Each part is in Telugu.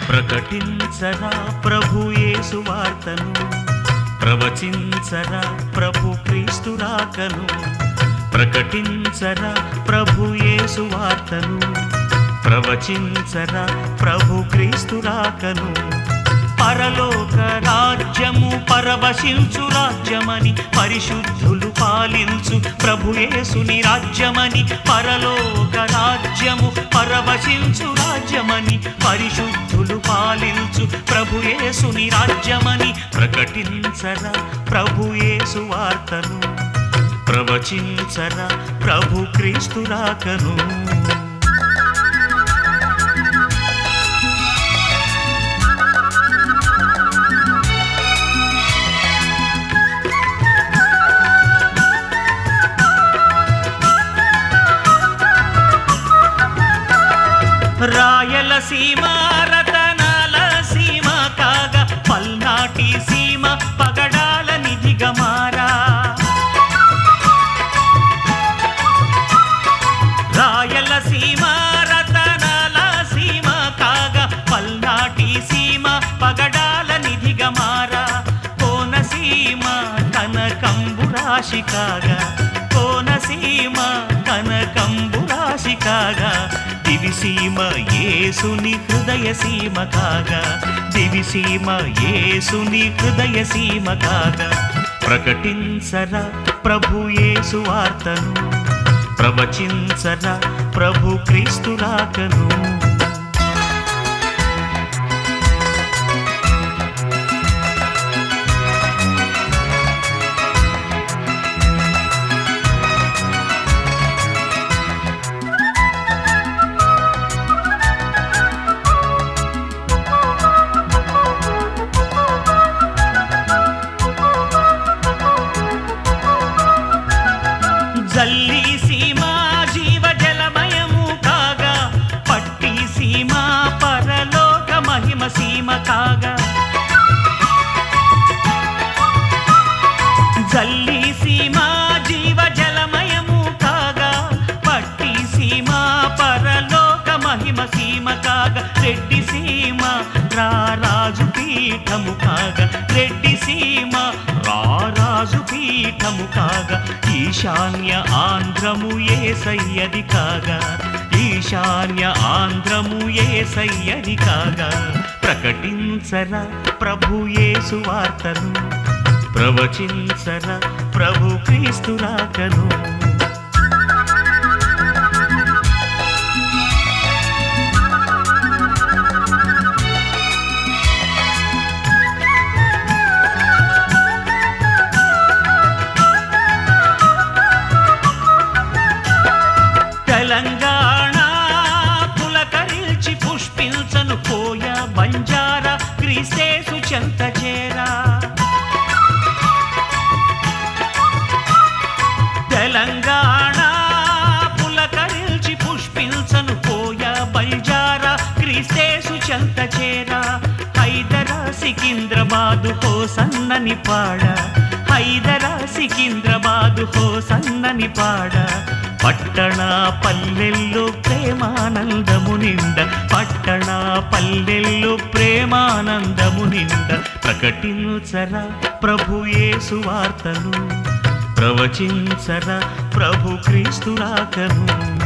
ప్రకటించరా ప్రభు యేసు వార్తను ప్రవచించరా ప్రభు క్రీస్తు రాకను ప్రకటించరా ప్రభు యేసు వార్తను ప్రవచించరా ప్రభు క్రీస్తు రాకను పరలోక రాజ్యము పరవశించు రాజ్యమని పరిశుద్ధులు పాలించు ప్రభు యేసుని రాజ్యమని పరలోక రాజ్యము పరవశించు రాజ్యమని పరిశుద్ధులు పాలించు ప్రభు యేసుని రాజ్యమని ప్రకటించరా ప్రభు యేసు వార్తను ప్రవచించరా ప్రభు క్రీస్తు రాకను రాయలసీమ రతనాల సీమ కాగా పల్నాటి సీమ పగడాల నిధిగా మారా రాయలసీమ రతనాల సీమ కాగా పల్నాటి సీమ పగడాల నిధిగా మారా కోనసీమ కనకంబు రాశి కాగా కోనసీమ కనకంబు రాశి కాగా దివిసీమ యేసుని హృదయ సీమ కాగా దివిసీమ యేసుని హృదయ సీమ కాగా ప్రకటించరా ప్రభు యేసు వార్తను ప్రవచించరా ప్రభు క్రీస్తు రాకను జల్లి సీమ జీవ జలమయము కాగా పట్టి సీమ పరలోక మహిమ సీమ కాగా జల్లి సీమ జీవ జలమయము కాగా పట్టి సీమ పరలోక మహిమ సీమ కాగా రెడ్డి సీమ రారాజు పీఠము కాగా రెడ్డి సీమ రారాజు పీఠము కాగా ఈశాన్య ఆంధ్రము ఏ సయ్యది కాగా ఈశాన్య ఆంధ్రము ఏ సయ్యది కాగా ప్రకటించరా ప్రభు యేసు వార్తను ప్రవచించరా ప్రభు క్రీస్తు రాకను తెలంగాణ పులకరిల్చి పుష్పించను పోయ బంజారా క్రీస్తేసు చెంత చేరా తెలంగాణ పులకరిల్చి పుష్పించను పోయ బంజారా క్రీస్తేసు చెంత చేరా హైదరా సికింద్రాబాదు హో సన్నని పాడ హైదరా సికింద్రాబాదు హో సన్నని పాడ పట్టణ పల్లెల్లో ప్రేమానందము నిండ పట్టణ పల్లెల్లో ప్రేమానందము నిండ ప్రకటించరా ప్రభు యేసు వార్తను ప్రవచించరా ప్రభు క్రీస్తు రాకను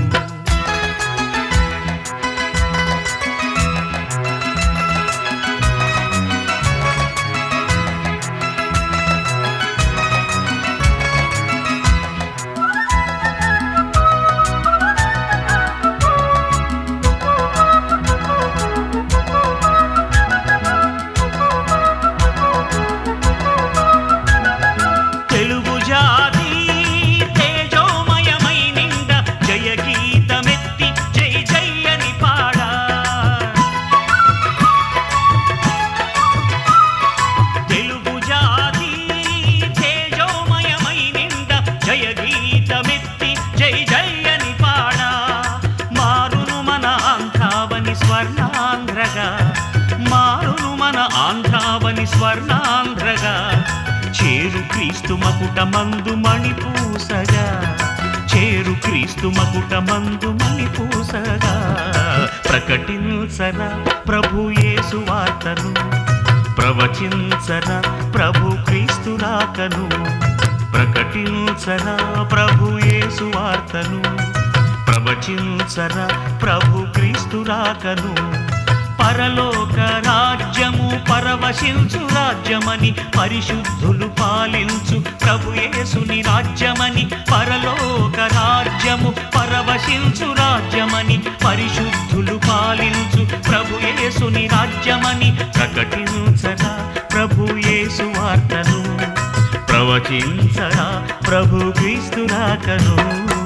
తెలుగు జాతి తేజోమయమై నిండ జయ గీతమెత్తి జై జై అని పాడా తెలుగు జాతి తేజోమయమై నిండ జయ గీతమెత్తి జై జై అని పాడా మారును మన ఆంధ్రావని స్వర్ణాంధ్రగా మారును మన ఆంధ్రావని స్వర్ణాంధ్రగా చేరు క్రీస్తు మకుట మందు మణిపూసగా చేరు క్రీస్తు మకుట మందు మణిపూసగా ప్రకటించరా ప్రభు యేసు వార్తను ప్రవచించరా ప్రభు క్రీస్తు రాకను ప్రకటించరా ప్రభు యేసు వార్తను ప్రవచించరా ప్రభు క్రీస్తు రాకను పరలోక రాజ్యము పరవశించు రాజ్యమని పరిశుద్ధులు పాలించు ప్రభు యేసుని రాజ్యమని పరలోక రాజ్యము పరవశించు రాజ్యమని పరిశుద్ధులు పాలించు ప్రభు యేసుని రాజ్యమని ప్రకటించరా ప్రభు యేసు వార్తను ప్రవచించరా ప్రభు క్రీస్తు రాకను